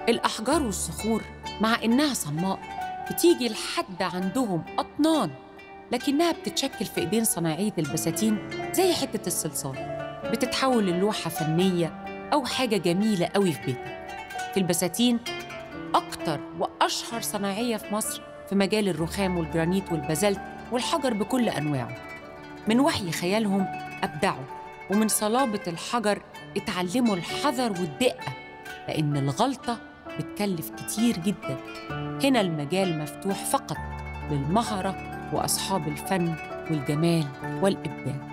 الأحجار والصخور مع إنها صماء بتيجي لحد عندهم أطنان لكنها بتتشكل في إيدين صناعية البساتين زي حتة الصلصال بتتحول للوحة فنية أو حاجة جميلة قوي في بيتك في البساتين أكتر وأشهر صناعية في مصر في مجال الرخام والجرانيت والبازلت والحجر بكل أنواعه من وحي خيالهم أبدعوا ومن صلابة الحجر اتعلموا الحذر والدقة لأن الغلطة بتكلف كتير جدا هنا المجال مفتوح فقط للمهرة وأصحاب الفن والجمال والإبداع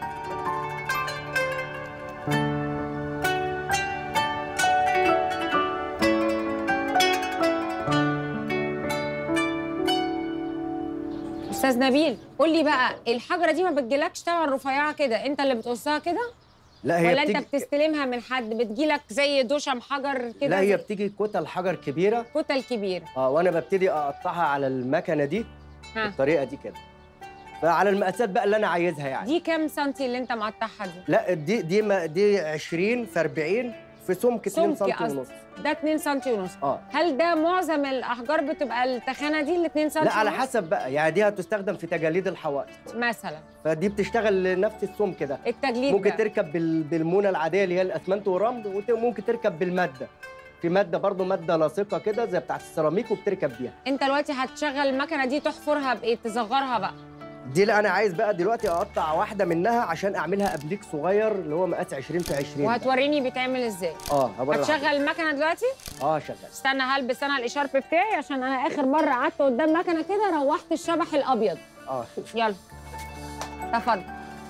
استاذ نبيل قول لي بقى الحجره دي ما بتجيلكش طبعا رفيعه كده انت اللي بتقصها كده لا هي ولا بتيجي انت بتستلمها من حد بتجيلك زي دشم حجر كده لا هي زي بتيجي كتل حجر كبيره كتل كبيره اه وانا ببتدي اقطعها على المكنه دي ها بالطريقه دي كده فعلى المقاسات بقى اللي انا عايزها يعني دي كام سنتي اللي انت مقطعها دي لا دي دي ما دي 20 في 40 في سمك 2 سمك سم قصدي. ونص ده 2 سنتي ونص اه هل ده معظم الاحجار بتبقى التخانه دي ال 2 سنتي لا على ونص؟ حسب بقى يعني دي هتستخدم في تجاليد الحوائط مثلا فدي بتشتغل نفس السمك ده التجليد ممكن ده. تركب بال- بالمونه العاديه اللي هي الاسمنت والرمل وممكن تركب بالماده في ماده برضو ماده لاصقه كده زي بتاعت السيراميك وبتركب بيها انت دلوقتي هتشغل المكنه دي تحفرها بايه تصغرها بقى دي اللي انا عايز بقى دلوقتي اقطع واحده منها عشان اعملها ابليك صغير اللي هو مقاس 20 في 20 ده. وهتوريني بيتعمل ازاي اه هوري هتشغل لحضرتك. المكنه دلوقتي اه شغال استنى هلبس انا الاشارب بتاعي عشان انا اخر مره قعدت قدام مكنه كده روحت الشبح الابيض اه يلا تفضل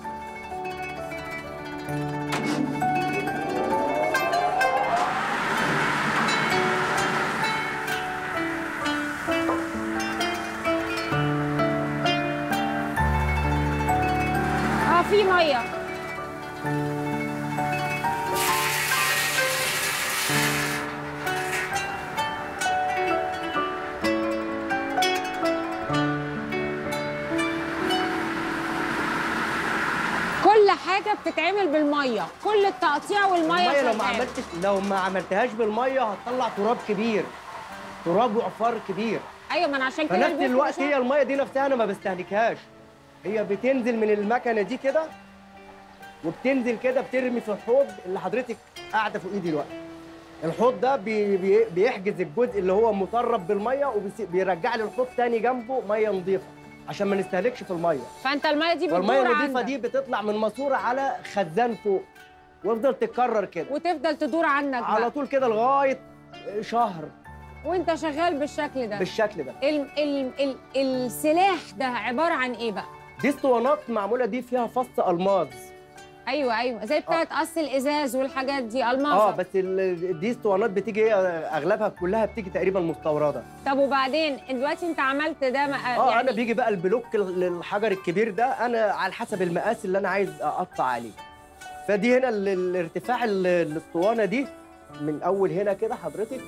اه في ميه كل حاجه بتتعمل بالميه كل التقطيع والميه الميه لو ما شغالة. عملتش لو ما عملتهاش بالميه هتطلع تراب كبير تراب وعفار كبير ايوه ما انا عشان كده فنفس لبست الوقت الإشارة. هي الميه دي نفسها انا ما بستهلكهاش هي بتنزل من المكنه دي كده وبتنزل كده بترمي في الحوض اللي حضرتك قاعده فوقيه دلوقتي الحوض ده بي بي بيحجز الجزء اللي هو مطرب بالميه وبيرجع لي الحوض تاني جنبه ميه نظيفه عشان ما نستهلكش في الميه فانت الميه دي والميه بتدور النظيفه عندك دي بتطلع من ماسوره على خزان فوق ويفضل تتكرر كده وتفضل تدور عنك على بقى طول كده لغايه شهر وانت شغال بالشكل ده بالشكل ده ال ال ال السلاح ده عباره عن ايه بقى دي اسطوانات معموله دي فيها فص الماظ ايوه ايوه زي بتاعت قص الازاز والحاجات دي الماظه اه بس ال- دي اسطوانات بتيجي هي اغلبها كلها بتيجي تقريبا مستورده طب وبعدين دلوقتي انت عملت ده ما اه يعني انا بيجي بقى البلوك ال- الحجر الكبير ده انا على حسب المقاس اللي انا عايز اقطع عليه فدي هنا ال- الارتفاع ال- الاسطوانه دي من اول هنا كده حضرتك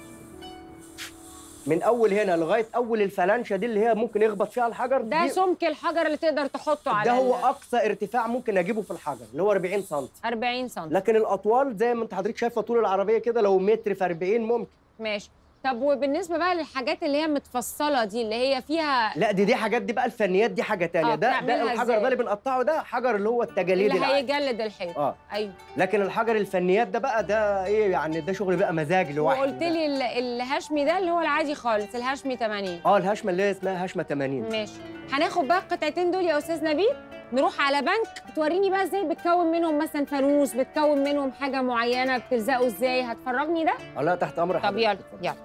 من اول هنا لغايه اول الفلانشه دي اللي هي ممكن يخبط فيها الحجر ده دي سمك الحجر اللي تقدر تحطه على ده هو ال- اقصى ارتفاع ممكن اجيبه في الحجر اللي هو 40 سم 40 سم لكن الاطوال زي ما انت حضرتك شايفه طول العربيه كده لو متر في 40 ممكن ماشي طب وبالنسبه بقى للحاجات اللي هي متفصله دي اللي هي فيها لا دي دي حاجات دي بقى الفنيات دي حاجه تانية آه، ده بتعملها ده الحجر إزاي؟ ده اللي بنقطعه ده حجر اللي هو التجاليد اللي العادي هيجلد الحيط اه ايوه لكن الحجر الفنيات ده بقى ده ايه يعني ده شغل بقى مزاج لوحده وقلت ده. لي ال- الهشمي ده اللي هو العادي خالص الهشمي 80 اه الهشمه اللي هي اسمها هشمه 80 ماشي هناخد بقى القطعتين دول يا استاذ نبيل نروح على بنك توريني بقى ازاي بتكون منهم مثلا فانوس بتكون منهم حاجه معينه بتلزقه ازاي هتفرجني ده اه لا تحت امر طب حضرتك يلا اتفضل. يلا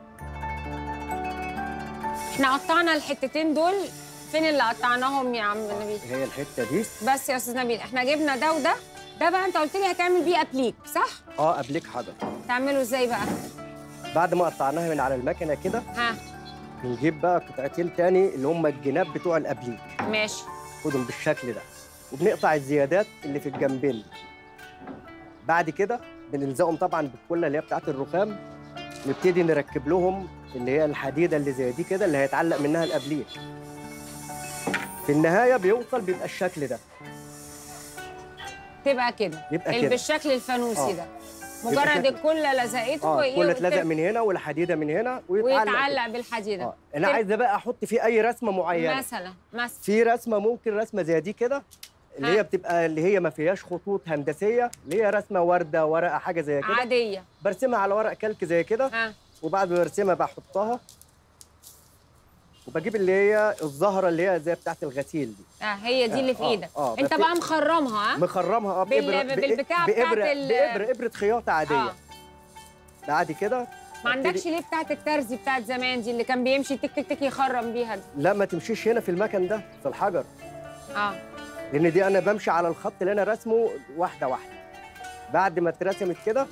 احنا قطعنا الحتتين دول فين اللي قطعناهم يا عم نبيل هي الحته دي بس يا استاذ نبيل احنا جبنا ده وده ده بقى انت قلت لي هتعمل بيه ابليك صح اه قبلك حجر تعمله ازاي بقى بعد ما قطعناها من على المكنه كده ها بنجيب بقى قطعتين تاني اللي هم الجناب بتوع الابليك ماشي خدهم بالشكل ده وبنقطع الزيادات اللي في الجنبين دي. بعد كده بنلزقهم طبعا بالكله اللي هي بتاعت الرخام نبتدي نركب لهم اللي هي الحديده اللي زي دي كده اللي هيتعلق منها الابليك في النهايه بيوصل بيبقى الشكل ده تبقى كده يبقى ال- كده بالشكل الفانوسي آه. ده يبقى مجرد شكل- الكله لزقته اه وإيه كل اتلزق وتر- من هنا والحديده من هنا ويتعلق ويتعلق بالحديده اه انا تر- عايزه بقى احط فيه اي رسمه معينه مثلا مثلا في رسمه ممكن رسمه زي دي كده اللي ها. هي بتبقى اللي هي ما فيهاش خطوط هندسيه اللي هي رسمه ورده ورقه حاجه زي كده عاديه برسمها على ورق كلك زي كده ها وبعد ما برسمها بحطها وبجيب اللي هي الزهره اللي هي زي بتاعت الغسيل دي آه هي دي اللي في آه، ايدك آه، انت بس- بقى مخرمها ها مخرمها اه بال- بإبرة بالبتاع بتاعت بإبرة ال- بإبرة إبرة خياطة عادية آه. بعد كده ما عندكش أبتدي- ليه بتاعت الترزي بتاعت زمان دي اللي كان بيمشي تك تك تك يخرم بيها دي لا ما تمشيش هنا في المكان ده في الحجر اه لأن دي أنا بمشي على الخط اللي أنا رسمه واحدة واحدة بعد ما اترسمت كده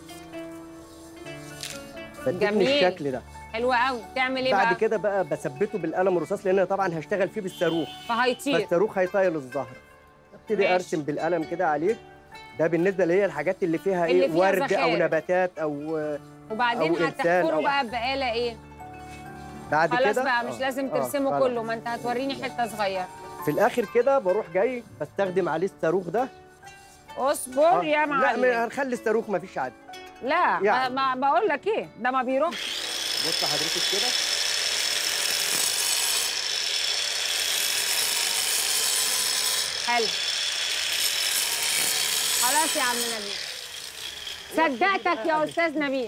بديني جميل. الشكل ده حلوه قوي تعمل ايه بعد بقى كده بقى بثبته بالقلم الرصاص لان أنا طبعا هشتغل فيه بالصاروخ فهيطير فالصاروخ هيطيل الزهر ابتدي ماشي. ارسم بالقلم كده عليه ده بالنسبه اللي هي الحاجات اللي فيها اللي ايه فيها ورد او زخارف. نباتات او وبعدين أو إنسان هتحفره أو- بقى بآلة ايه بعد كده خلاص بقى مش آه، لازم آه، ترسمه خلاص. كله ما انت هتوريني حته صغيره في الاخر كده بروح جاي بستخدم عليه الصاروخ ده اصبر آه، يا لا معلم ما- هنخلي الصاروخ ما فيش عادي لا يعني. ما ما بقول لك ايه ده ما بيروحش بص حضرتك كده حلو خلاص يا عم نبيل صدقتك يا استاذ نبيل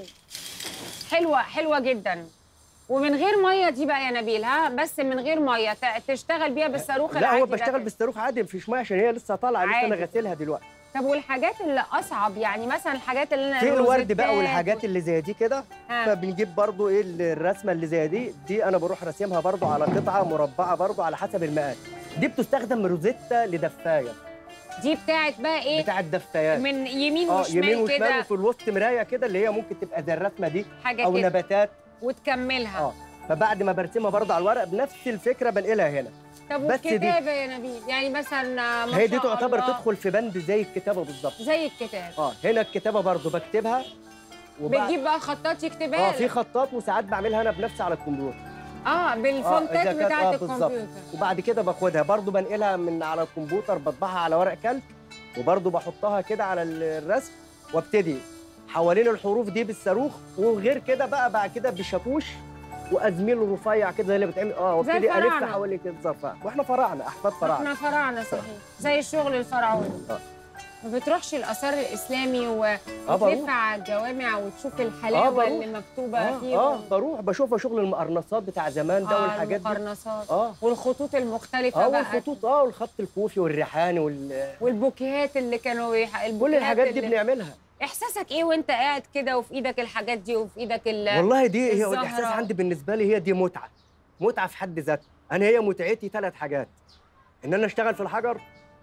حلوه حلوه جدا ومن غير ميه دي بقى يا نبيل ها بس من غير ميه ت- تشتغل بيها بالصاروخ لا العادي هو ده بشتغل كده. بالصاروخ عادي مفيش ميه عشان هي لسه طالعه لسه انا عادي. غاسلها دلوقتي طب والحاجات اللي اصعب يعني مثلا الحاجات اللي انا في الورد الروزيتات بقى والحاجات اللي زي دي كده ها. فبنجيب برضو ايه الرسمه اللي زي دي دي انا بروح راسمها برضو على قطعه مربعه برضو على حسب المقاس دي بتستخدم روزيتا لدفايه دي بتاعت بقى ايه بتاعه دفايات من يمين اه وشمال يمين وشمال كده وفي الوسط مرايه كده اللي هي ممكن تبقى زي الرسمه دي حاجه او كده نباتات وتكملها اه فبعد ما برسمها برضو على الورق بنفس الفكره بنقلها هنا طب بس دي. والكتابه يا نبيل يعني مثلا ما هي دي شاء تعتبر الله تدخل في بند زي الكتابه بالظبط زي الكتاب اه هنا الكتابه برضو بكتبها وبعد- بتجيب بقى خطاط يكتبها اه في لك. خطاط وساعات بعملها انا بنفسي على الكمبيوتر اه آه، بالفونتات إذا كانت- بتاعت آه، بالظبط. الكمبيوتر وبعد كده باخدها برضو بنقلها من على الكمبيوتر بطبعها على ورق كلك وبرضو بحطها كده على ال- الرسم وابتدي حوالين الحروف دي بالصاروخ وغير كده بقى بعد كده بشاكوش وازميل رفيع كده زي اللي بتعمل اه زي وابتدي الف الفراعنة. حوالين كده زرفاء واحنا فراعنه احفاد فراعنه احنا فراعنه صحيح زي الشغل الفرعوني آه. ما بتروحش الاثار الاسلامي و... آه، بروح. وتلف على الجوامع وتشوف الحلاوه بروح. اللي مكتوبه اه, فيه آه بروح بشوف شغل المقرنصات بتاع زمان ده والحاجات دي المقرنصات اه والخطوط المختلفه اه بقى والخطوط اه والخط الكوفي والريحاني وال والبوكيهات اللي كانوا يح... كل الحاجات دي اللي... بنعملها احساسك ايه وانت قاعد كده وفي ايدك الحاجات دي وفي ايدك ال... والله دي هي الزهرة. الاحساس عندي بالنسبه لي هي دي متعه متعه في حد ذاتها انا هي متعتي ثلاث حاجات ان انا اشتغل في الحجر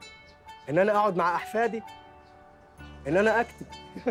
ان انا اقعد مع احفادي ان انا اكتب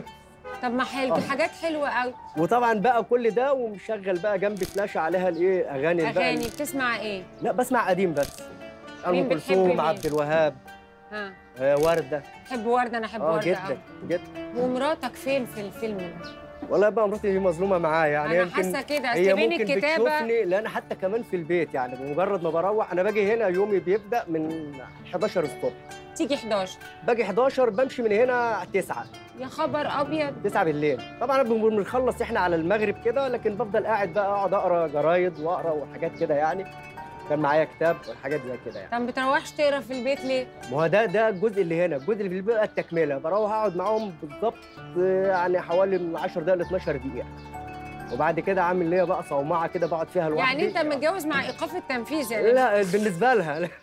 طب ما حلو دي آه. حاجات حلوه قوي وطبعا بقى كل ده ومشغل بقى جنبي فلاشه عليها الايه اغاني بقى اغاني بتسمع ايه لا بسمع قديم بس مين ام بتحب كلثوم مين؟ عبد الوهاب ها آه ورده تحب ورده انا احب اه ورده جدا قوي جدا ومراتك فين في الفيلم ده والله بقى مراتي دي مظلومه معايا يعني انا يمكن حاسه كده هي اصل بين ممكن الكتابه بتشوفني لان حتى كمان في البيت يعني بمجرد ما بروح انا باجي هنا يومي بيبدا من 11 الصبح تيجي 11 باجي 11 بمشي من هنا 9 يا خبر ابيض 9 بالليل طبعا بن- بنخلص احنا على المغرب كده لكن بفضل قاعد بقى اقعد اقرا جرايد واقرا وحاجات كده يعني كان معايا كتاب وحاجات زي كده يعني طب ما بتروحش تقرا في البيت ليه ما هو ده ده الجزء اللي هنا الجزء اللي في البيت بقى التكمله بروح اقعد معاهم بالظبط آه، يعني حوالي من 10 دقائق ل 12 دقيقه وبعد كده عامل ليا بقى صومعه كده بقعد فيها لوحدي يعني انت متجوز مع ايقاف التنفيذ يعني لا بالنسبه لها لا.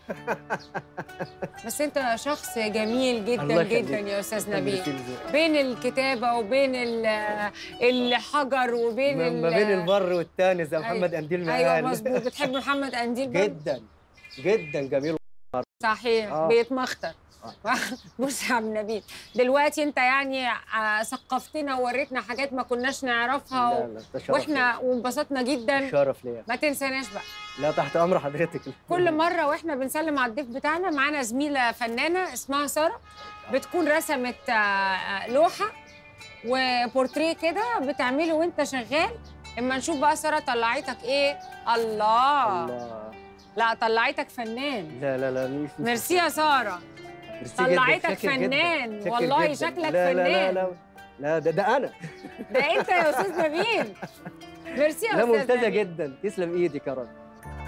بس انت شخص جميل جدا الله يخليك. جدا يا استاذ نبيل يخليك الذوق. بين الكتابه وبين ال- الحجر وبين ما ال- ما بين البر والتاني زي أيوة. محمد قنديل ايوه مقال مظبوط بتحب محمد قنديل برضه؟ جدا جدا جميل صحيح آه. بيتمخطر بص يا عم نبيل دلوقتي انت يعني آه، ثقفتنا ووريتنا حاجات ما كناش نعرفها لا و... لا ده شرف واحنا وانبسطنا جدا ليا. شرف ليا ما تنساناش بقى لا تحت امر حضرتك كل مره واحنا بنسلم على الضيف بتاعنا معانا زميله فنانه اسمها ساره بتكون رسمت آه، آه، لوحه وبورتريه كده بتعمله وانت شغال اما نشوف بقى ساره طلعتك ايه الله, الله لا طلعتك فنان لا لا لا مش مش- ميرسي يا ساره ميرسي جداً، طلعتك شاكر جداً، فنان شاكر والله جداً. شكلك لا لا لا فنان لا لا ده ده انا ده انت يا استاذ نبيل ميرسي يا لا استاذ ممتازه نبيل. جدا تسلم ايدك يا رب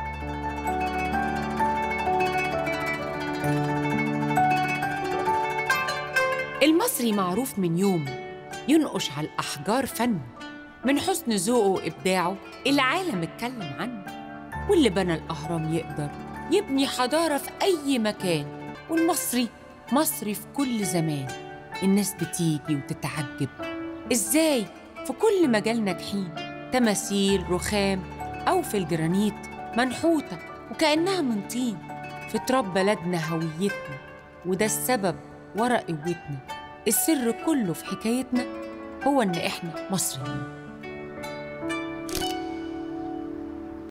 المصري معروف من يومه ينقش على الأحجار فن من حسن ذوقه وإبداعه العالم اتكلم عنه واللي بنى الأهرام يقدر يبني حضارة في أي مكان والمصري مصري في كل زمان الناس بتيجي وتتعجب إزاي في كل مجال ناجحين تماثيل رخام أو في الجرانيت منحوتة وكأنها من طين في تراب بلدنا هويتنا وده السبب ورا قوتنا السر كله في حكايتنا هو إن إحنا مصريين